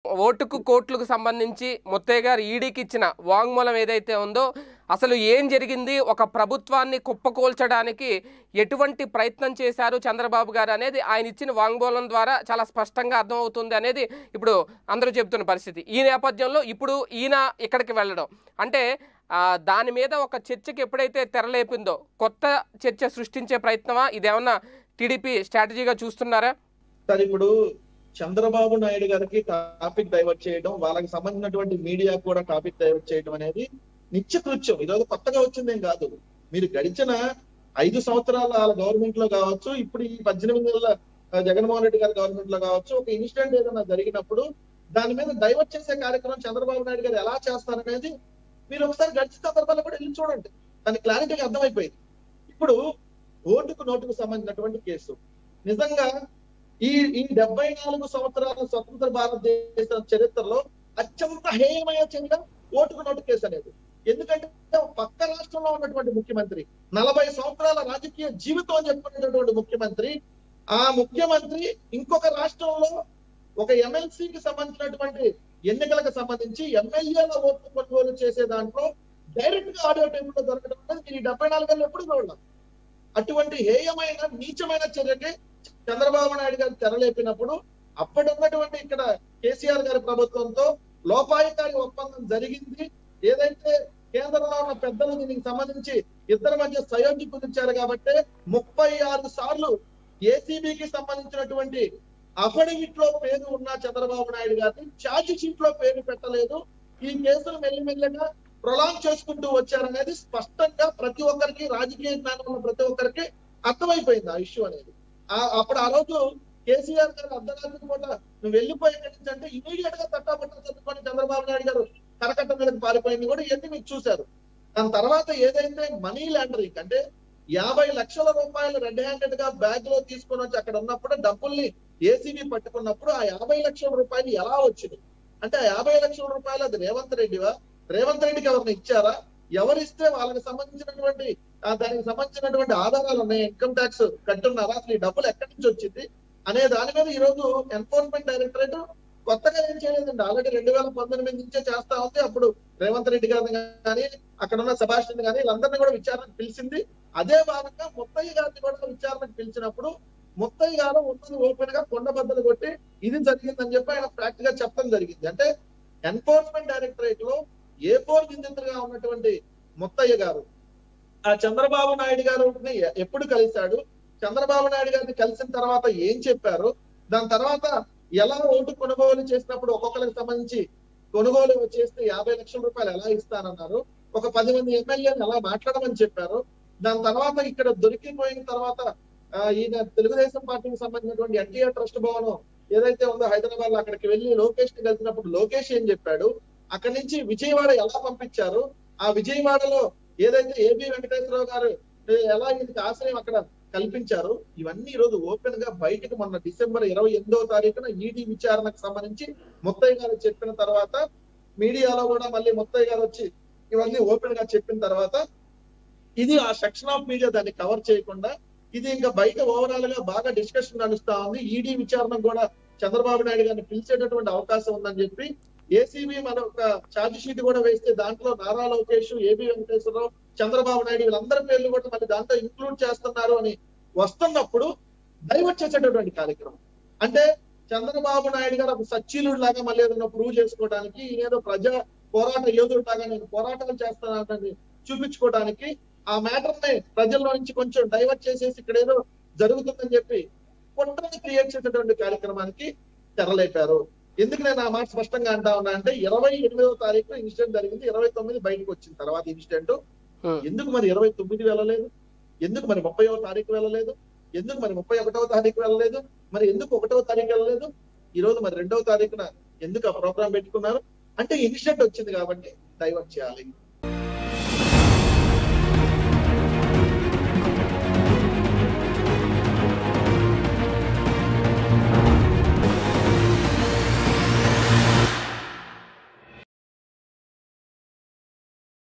ఓటుకు కోట్లకు సంబంధించి ముత్తయ్య గారు ఈడీకి ఇచ్చిన వాంగ్మూలం ఏదైతే ఉందో అసలు ఏం జరిగింది ఒక ప్రభుత్వాన్ని కుప్పకూల్చడానికి ఎటువంటి ప్రయత్నం చేశారు చంద్రబాబు గారు అనేది ఆయన ఇచ్చిన వాంగ్మూలం ద్వారా చాలా స్పష్టంగా అర్థమవుతుంది అనేది ఇప్పుడు అందరూ చెబుతున్న పరిస్థితి ఈ నేపథ్యంలో ఇప్పుడు ఈయన ఇక్కడికి వెళ్ళడం అంటే ఆ, దాని మీద ఒక చర్చకి ఎప్పుడైతే తెరలేపిందో కొత్త చర్చ సృష్టించే ప్రయత్నమా ఇదేమన్నా టీడీపీ స్ట్రాటజీగా చూస్తున్నారా సార్ ఇప్పుడు చంద్రబాబు నాయుడు గారికి టాపిక్ డైవర్ట్ చేయడం వాళ్ళకి సంబంధించినటువంటి మీడియా కూడా టాపిక్ డైవర్ట్ చేయడం అనేది నిత్యకృత్యం ఈరోజు కొత్తగా వచ్చిందేం కాదు మీరు గడిచిన ఐదు సంవత్సరాల వాళ్ళ గవర్నమెంట్ లో కావచ్చు ఇప్పుడు ఈ పద్దెనిమిది నెలల ఆ, జగన్మోహన్ రెడ్డి గారి గవర్నమెంట్ లో కావచ్చు ఒక ఇన్సిడెంట్ ఏదైనా జరిగినప్పుడు దాని మీద డైవర్ట్ చేసే కార్యక్రమం చంద్రబాబు నాయుడు గారు ఎలా చేస్తారనేది మీరు ఒకసారి గడిచిన సందర్భాల్లో కూడా వెళ్ళి చూడండి దాని క్లారిటీగా అర్థమైపోయింది ఇప్పుడు ఓటుకు నోటుకు సంబంధించినటువంటి కేసు నిజంగా ఈ ఈ డెబ్బై నాలుగు సంవత్సరాల స్వతంత్ర భారతదేశ చరిత్రలో అత్యంత హేయమైన చర్య ఓటుకు నోటు కేసు అనేది ఎందుకంటే పక్క రాష్ట్రంలో ఉన్నటువంటి ముఖ్యమంత్రి నలభై సంవత్సరాల రాజకీయ జీవితం అని చెప్పుకునేటటువంటి ముఖ్యమంత్రి ఆ ముఖ్యమంత్రి ఇంకొక రాష్ట్రంలో ఒక ఎమ్మెల్సీకి సంబంధించినటువంటి ఎన్నికలకు సంబంధించి ఎమ్మెల్యేల ఓట్లు కొనుగోలు చేసే దాంట్లో డైరెక్ట్ గా ఆడియో టైంలో దొరకడం అనేది మీరు ఈ డెబ్బై నాలుగేళ్ళు ఎప్పుడు చూడలేదు అటువంటి హేయమైన నీచమైన చర్యకి చంద్రబాబు నాయుడు గారు తెరలేపినప్పుడు అప్పటి ఉన్నటువంటి ఇక్కడ కేసీఆర్ గారి ప్రభుత్వంతో లోపాయికారి ఒప్పందం జరిగింది ఏదైతే కేంద్రంలో ఉన్న పెద్దలు దీనికి సంబంధించి ఇద్దరి మధ్య సయోధ్య కుదిర్చారు కాబట్టి ముప్పై ఆరు సార్లు ఏసీబీకి సంబంధించినటువంటి అఫిడవిట్ లో పేరు ఉన్న చంద్రబాబు నాయుడు గారిని ఛార్జ్ షీట్ లో పేరు పెట్టలేదు ఈ కేసులు మెల్లిమెల్లిగా ప్రొలాంగ్ చేసుకుంటూ వచ్చారనేది స్పష్టంగా ప్రతి ఒక్కరికి రాజకీయ జ్ఞానం ఉన్న ప్రతి ఒక్కరికి అర్థమైపోయింది ఆ ఇష్యూ అనేది ఆ అప్పుడు ఆ రోజు కేసీఆర్ గారు అర్ధరాత్రి పూట నువ్వు వెళ్ళిపోయి ఎక్కడి నుంచి అంటే ఇమీడియట్ గా తట్టాపట్ట చదువుకొని చంద్రబాబు నాయుడు గారు కరకట్ట మీదకి పారిపోయింది కూడా ఇవన్నీ మీరు చూశారు దాని తర్వాత ఏదైతే మనీ లాండరింగ్ అంటే యాభై లక్షల రూపాయలు రెడ్ హ్యాండెడ్ గా బ్యాగ్ లో తీసుకొని వచ్చి అక్కడ ఉన్నప్పుడు డబ్బుల్ని ఏసీబీ పట్టుకున్నప్పుడు ఆ యాభై లక్షల రూపాయలు ఎలా వచ్చింది అంటే ఆ యాభై లక్షల రూపాయలు అది రేవంత్ రెడ్డివా రేవంత్ రెడ్డికి ఎవరిని ఇచ్చారా ఎవరిస్తే వాళ్ళకి సంబంధించినటువంటి ఆ దానికి సంబంధించినటువంటి ఆధారాలు ఉన్నాయి ఇన్కమ్ ట్యాక్స్ కట్టున్నారా అసలు ఈ డబ్బులు ఎక్కడి నుంచి వచ్చింది అనే దాని మీద ఈ రోజు ఎన్ఫోర్స్మెంట్ డైరెక్టరేట్ కొత్తగా ఏం చేయలేదండి ఆల్రెడీ రెండు వేల పంతొమ్మిది నుంచే చేస్తా ఉంది అప్పుడు రేవంత్ రెడ్డి గారిని కానీ అక్కడ ఉన్న సభాషిని కానీ వీళ్ళందరినీ కూడా విచారణకు పిలిచింది అదే భాగంగా ముత్తయ్య గారిని కూడా విచారణకు పిలిచినప్పుడు ముత్తయ్య గారు ఉన్నది ఓపెన్ గా కొండ బద్దలు కొట్టి ఇది జరిగిందని చెప్పి ఆయన ఫ్యాక్ట్ గా చెప్పడం జరిగింది అంటే ఎన్ఫోర్స్మెంట్ డైరెక్టరేట్ లో ఏ ఫోర్ నిందితులుగా ఉన్నటువంటి ముత్తయ్య గారు ఆ చంద్రబాబు నాయుడు గారిని ఎప్పుడు కలిశాడు చంద్రబాబు నాయుడు గారిని కలిసిన తర్వాత ఏం చెప్పారు దాని తర్వాత ఎలా ఓటు కొనుగోలు చేసినప్పుడు ఒక్కొక్కరికి సంబంధించి కొనుగోలు చేస్తే యాభై లక్షల రూపాయలు ఎలా ఇస్తానన్నారు ఒక పది మంది ఎమ్మెల్యేలు ఎలా మాట్లాడమని చెప్పారు దాని తర్వాత ఇక్కడ దొరికిపోయిన తర్వాత ఆ, ఈయన తెలుగుదేశం పార్టీకి సంబంధించినటువంటి ఎన్టీఆర్ ట్రస్ట్ భవనం ఏదైతే ఉందో హైదరాబాద్ లో అక్కడికి వెళ్ళి లోకేష్ ని కలిసినప్పుడు లోకేష్ ఏం చెప్పాడు అక్కడి నుంచి విజయవాడ ఎలా పంపించారు ఆ విజయవాడలో ఏదైతే ఏబి వెంకటేశ్వరరావు గారు ఏ, ఎలా ఈయనకి ఆశ్రయం అక్కడ కల్పించారు ఇవన్నీ ఈ రోజు ఓపెన్ గా బయటకు మొన్న డిసెంబర్ ఇరవై ఎనిమిదవ తారీఖున ఈడీ విచారణకు సంబంధించి ముత్తయ్య గారు చెప్పిన తర్వాత మీడియాలో కూడా మళ్ళీ ముత్తయ్య గారు వచ్చి ఇవన్నీ ఓపెన్ గా చెప్పిన తర్వాత ఇది ఆ సెక్షన్ ఆఫ్ మీడియా దాన్ని కవర్ చేయకుండా ఇది ఇంకా బయట ఓవరాల్ గా బాగా డిస్కషన్ నడుస్తా ఉంది ఈడీ విచారణ కూడా చంద్రబాబు నాయుడు గారిని పిలిచేటటువంటి అవకాశం ఉందని చెప్పి ఏసీబీ మన ఒక ఛార్జ్ షీట్ కూడా వేస్తే దాంట్లో నారా లోకేష్ ఏబి వెంకటేశ్వరరావు చంద్రబాబు నాయుడు వీళ్ళందరి పేర్లు కూడా మళ్ళీ దాంట్లో ఇంక్లూడ్ చేస్తున్నారు అని వస్తున్నప్పుడు డైవర్ట్ చేసేటటువంటి కార్యక్రమం అంటే చంద్రబాబు నాయుడు గారు ఒక సచ్చీలుడు లాగా మళ్ళీ ఏదైనా ప్రూవ్ చేసుకోవడానికి ఈయన ఏదో ప్రజా పోరాట యోధుడు లాగా నేను పోరాటాలు చేస్తానని చూపించుకోవడానికి ఆ మ్యాటర్ ని ప్రజల్లో నుంచి కొంచెం డైవర్ట్ చేసేసి ఇక్కడ ఏదో జరుగుతుందని చెప్పి కుట్రని క్రియేట్ చేసేటువంటి కార్యక్రమానికి తెరలేపారు ఎందుకు నేను ఆ మాట స్పష్టంగా అంటా ఉన్నా అంటే ఇరవై ఎనిమిదవ తారీఖు ఇన్సిడెంట్ జరిగింది ఇరవై తొమ్మిది బయటకు వచ్చిన తర్వాత ఇన్సిడెంట్ Hmm. ఎందుకు మరి ఇరవై తొమ్మిది వెళ్ళలేదు ఎందుకు మరి ముప్పైవ తారీఖు వెళ్ళలేదు ఎందుకు మరి ముప్పై ఒకటవ తారీఖు వెళ్ళలేదు మరి ఎందుకు ఒకటవ తారీఖు వెళ్ళలేదు ఈ రోజు మరి రెండవ తారీఖున ఎందుకు ఆ ప్రోగ్రామ్ పెట్టుకున్నారు అంటే ఇన్సిడెంట్ వచ్చింది కాబట్టి డైవర్ట్ చేయాలి